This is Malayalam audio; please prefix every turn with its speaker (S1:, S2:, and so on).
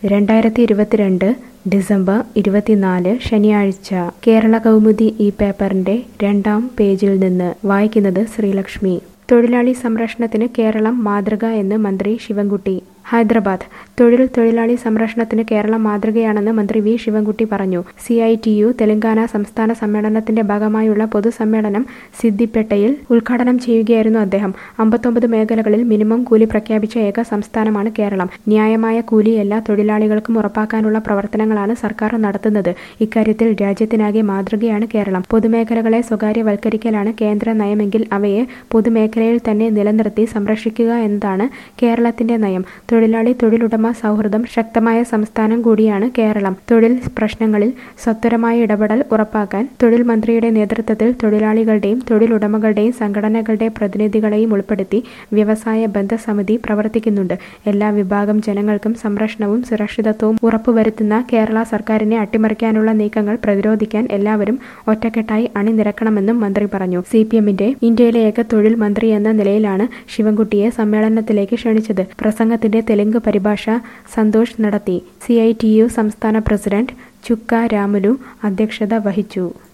S1: രണ്ടായിരത്തി ഇരുപത്തിരണ്ട് ഡിസംബർ ഇരുപത്തിനാല് ശനിയാഴ്ച കേരള കൗമുദി ഈ പേപ്പറിന്റെ രണ്ടാം പേജിൽ നിന്ന് വായിക്കുന്നത് ശ്രീലക്ഷ്മി തൊഴിലാളി സംരക്ഷണത്തിന് കേരളം മാതൃക എന്ന് മന്ത്രി ശിവൻകുട്ടി ഹൈദരാബാദ് തൊഴിൽ തൊഴിലാളി സംരക്ഷണത്തിന് കേരളം മാതൃകയാണെന്ന് മന്ത്രി വി ശിവൻകുട്ടി പറഞ്ഞു C I T U Telangana സംസ്ഥാന സമ്മേളനത്തിന്റെ ഭാഗമായുള്ള പൊതുസമ്മേളനം സിദ്ദിപ്പേട്ടയിൽ ഉദ്ഘാടനം ചെയ്യുകയായിരുന്നു അദ്ദേഹം അമ്പത്തൊമ്പത് മേഖലകളിൽ മിനിമം കൂലി പ്രഖ്യാപിച്ച ഏക സംസ്ഥാനമാണ് കേരളം ന്യായമായ കൂലി എല്ലാ തൊഴിലാളികൾക്കും ഉറപ്പാക്കാനുള്ള പ്രവർത്തനങ്ങളാണ് സർക്കാർ നടത്തുന്നത് ഇക്കാര്യത്തിൽ രാജ്യത്തിനാകെ മാതൃകയാണ് കേരളം പൊതുമേഖലകളെ സ്വകാര്യവൽക്കരിക്കലാണ് കേന്ദ്ര നയമെങ്കിൽ അവയെ പൊതുമേഖലയിൽ തന്നെ നിലനിർത്തി സംരക്ഷിക്കുക എന്നതാണ് കേരളത്തിന്റെ നയം തൊഴിലാളി തൊഴിലുടമ സൗഹൃദം ശക്തമായ സംസ്ഥാനം കൂടിയാണ് കേരളം തൊഴിൽ പ്രശ്നങ്ങളിൽ സത്വരമായ ഇടപെടൽ ഉറപ്പാക്കാൻ തൊഴിൽ മന്ത്രിയുടെ നേതൃത്വത്തിൽ തൊഴിലാളികളുടെയും തൊഴിലുടമകളുടെയും സംഘടനകളുടെ പ്രതിനിധികളെയും ഉൾപ്പെടുത്തി വ്യവസായ ബന്ധ സമിതി പ്രവർത്തിക്കുന്നുണ്ട് എല്ലാ വിഭാഗം ജനങ്ങൾക്കും സംരക്ഷണവും സുരക്ഷിതത്വവും ഉറപ്പുവരുത്തുന്ന കേരള സർക്കാരിനെ അട്ടിമറിക്കാനുള്ള നീക്കങ്ങൾ പ്രതിരോധിക്കാൻ എല്ലാവരും ഒറ്റക്കെട്ടായി അണിനിരക്കണമെന്നും മന്ത്രി പറഞ്ഞു സി പി എമ്മിന്റെ ഇന്ത്യയിലെ ഏക തൊഴിൽ മന്ത്രി എന്ന നിലയിലാണ് ശിവൻകുട്ടിയെ സമ്മേളനത്തിലേക്ക് ക്ഷണിച്ചത് പ്രസംഗത്തിന്റെ തെലുങ്ക് പരിഭാഷ സന്തോഷ് നടത്തി സി ഐ ടി യു സംസ്ഥാന പ്രസിഡന്റ് ചുക്ക രാമുലു അധ്യക്ഷത വഹിച്ചു